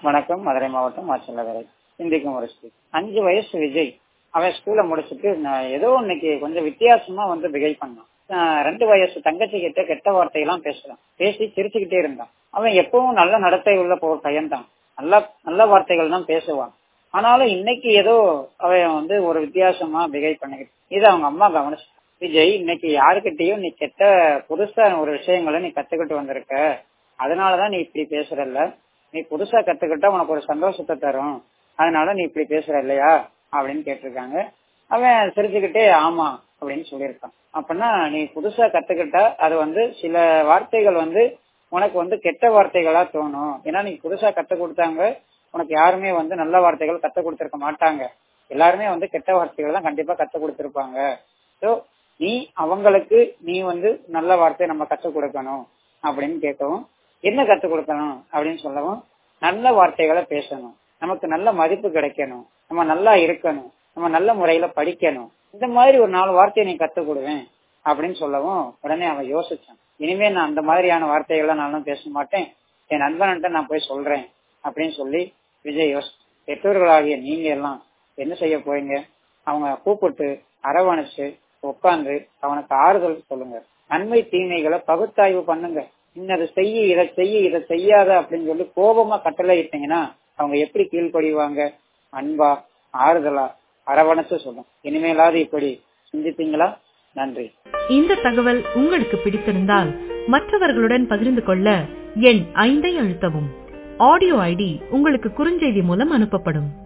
வணக்கம் மதுரை மாவட்டம் மாச்சல்லவரை சிந்திக்கும் ஒரு ஸ்கூல் அஞ்சு வயசு விஜய் அவன் ஸ்கூலை முடிச்சுட்டு நான் ஏதோ இன்னைக்கு கொஞ்சம் வித்தியாசமா வந்து பிஹேவ் பண்ணான் ஆஹ் ரெண்டு வயசு தங்கச்சி கிட்ட கெட்ட வார்த்தையெல்லாம் பேசுறான் பேசி சிரிச்சுக்கிட்டே இருந்தான் அவன் எப்பவும் நல்ல நடத்தை உள்ள போ பையன்தான் நல்ல நல்ல வார்த்தைகள் தான் பேசுவான் ஆனாலும் இன்னைக்கு ஏதோ அவன் வந்து ஒரு வித்தியாசமா பிஹேவ் பண்ணிக்கிட்டு இது அவங்க அம்மா கவனிச்சு விஜய் இன்னைக்கு யாருக்கிட்டயும் நீ கெட்ட புதுசா ஒரு விஷயங்களை நீ கத்துக்கிட்டு வந்திருக்க அதனாலதான் நீ இப்படி பேசுறல்ல நீ புதுசா கத்துக்கிட்டா உனக்கு ஒரு சந்தோஷத்தை தரும் அதனால நீ இப்படி பேசுற இல்லையா அப்படின்னு கேட்டிருக்காங்க அவன் சிரிச்சுக்கிட்டே ஆமா அப்படின்னு சொல்லியிருக்கான் அப்படின்னா நீ புதுசா கத்துக்கிட்டா அது வந்து சில வார்த்தைகள் வந்து உனக்கு வந்து கெட்ட வார்த்தைகளா தோணும் ஏன்னா நீ புதுசா கத்து கொடுத்தாங்க உனக்கு யாருமே வந்து நல்ல வார்த்தைகள் கத்து கொடுத்திருக்க மாட்டாங்க எல்லாருமே வந்து கெட்ட வார்த்தைகள் தான் கண்டிப்பா கத்து கொடுத்திருப்பாங்க ஸோ நீ அவங்களுக்கு நீ வந்து நல்ல வார்த்தை நம்ம கத்துக் கொடுக்கணும் அப்படின்னு கேட்கவும் என்ன கத்துக் கொடுக்கணும் அப்படின்னு சொல்லவும் நல்ல வார்த்தைகளை பேசணும் நமக்கு நல்ல மதிப்பு கிடைக்கணும் நம்ம நல்லா இருக்கணும் நம்ம நல்ல முறையில படிக்கணும் இந்த மாதிரி ஒரு நாலு வார்த்தையை நீ கத்துக் கொடுவேன் அப்படின்னு சொல்லவும் உடனே அவன் யோசிச்சான் இனிமே நான் அந்த மாதிரியான வார்த்தைகள்லாம் நானும் பேச மாட்டேன் என் நண்பன்கிட்ட நான் போய் சொல்றேன் அப்படின்னு சொல்லி விஜய் யோசி பெற்றோர்களாகிய நீங்க எல்லாம் என்ன செய்ய போறீங்க அவங்க கூப்பிட்டு அரவணைச்சு உட்காந்து அவனுக்கு ஆறுதல் சொல்லுங்க நன்மை தீமைகளை பகுத்தாய்வு பண்ணுங்க இன்னது செய்ய இதை செய்ய இதை செய்யாத அப்படின்னு சொல்லி கோபமா கட்டளை இட்டீங்கன்னா அவங்க எப்படி கீழ்ப்படிவாங்க அன்பா ஆறுதலா அரவணைச்சு சொல்லும் இனிமேலாவது இப்படி சிந்திப்பீங்களா நன்றி இந்த தகவல் உங்களுக்கு பிடித்திருந்தால் மற்றவர்களுடன் பகிர்ந்து கொள்ள எண் ஐந்தை அழுத்தவும் ஆடியோ ஐடி உங்களுக்கு குறுஞ்செய்தி மூலம் அனுப்பப்படும்